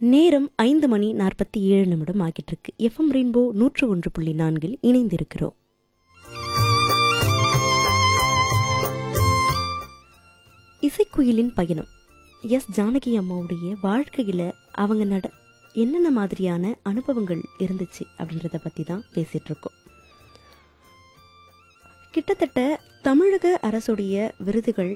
நேரம் ஐந்து மணி நாற்பத்தி ஏழு நிமிடம் ஆகிட்டு இருக்கு எஃப்எம் ரெயின்போ நூற்று ஒன்று புள்ளி நான்கில் இணைந்திருக்கிறோம் இசைக்குயிலின் பயணம் எஸ் ஜானகி அம்மாவுடைய வாழ்க்கையில் அவங்க நட என்னென்ன மாதிரியான அனுபவங்கள் இருந்துச்சு அப்படின்றத பற்றி தான் பேசிகிட்டு இருக்கோம் கிட்டத்தட்ட தமிழக அரசுடைய விருதுகள்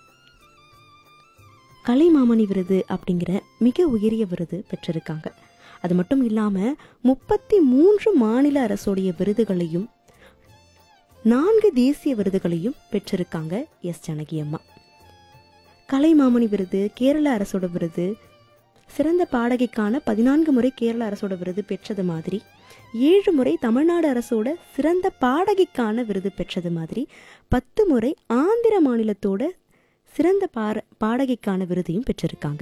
கலைமாமணி விருது அப்படிங்கிற மிக உயரிய விருது பெற்றிருக்காங்க அது மட்டும் இல்லாமல் முப்பத்தி மூன்று மாநில அரசுடைய விருதுகளையும் நான்கு தேசிய விருதுகளையும் பெற்றிருக்காங்க எஸ் ஜானகி அம்மா கலைமாமணி விருது கேரள அரசோட விருது சிறந்த பாடகிக்கான பதினான்கு முறை கேரள அரசோட விருது பெற்றது மாதிரி ஏழு முறை தமிழ்நாடு அரசோட சிறந்த பாடகிக்கான விருது பெற்றது மாதிரி பத்து முறை ஆந்திர மாநிலத்தோட சிறந்த பார பாடகிக்கான விருதையும் பெற்றிருக்காங்க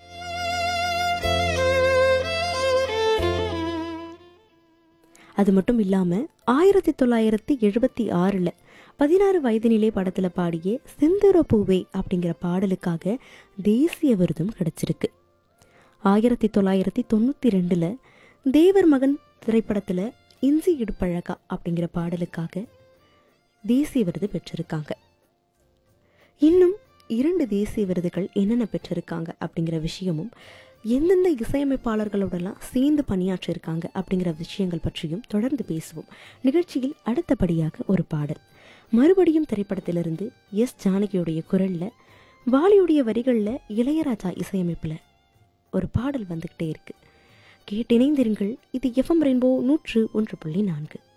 அது மட்டும் இல்லாமல் ஆயிரத்தி தொள்ளாயிரத்தி எழுபத்தி ஆறில் பதினாறு வயதினிலே படத்தில் பாடிய செந்தூர பூவே அப்படிங்கிற பாடலுக்காக தேசிய விருதும் கிடைச்சிருக்கு ஆயிரத்தி தொள்ளாயிரத்தி தொண்ணூற்றி ரெண்டில் தேவர் மகன் திரைப்படத்தில் இஞ்சி இடுப்பழகா அப்படிங்கிற பாடலுக்காக தேசிய விருது பெற்றிருக்காங்க இன்னும் இரண்டு தேசிய விருதுகள் என்னென்ன பெற்றிருக்காங்க அப்படிங்கிற விஷயமும் எந்தெந்த இசையமைப்பாளர்களோடலாம் சேர்ந்து பணியாற்றிருக்காங்க அப்படிங்கிற விஷயங்கள் பற்றியும் தொடர்ந்து பேசுவோம் நிகழ்ச்சியில் அடுத்தபடியாக ஒரு பாடல் மறுபடியும் திரைப்படத்திலிருந்து எஸ் ஜானகியுடைய குரலில் வாலியுடைய வரிகளில் இளையராஜா இசையமைப்பில் ஒரு பாடல் வந்துக்கிட்டே இருக்கு கேட்டிணைந்திருங்கள் இது எஃப்எம் ரெயின்போ நூற்று ஒன்று புள்ளி நான்கு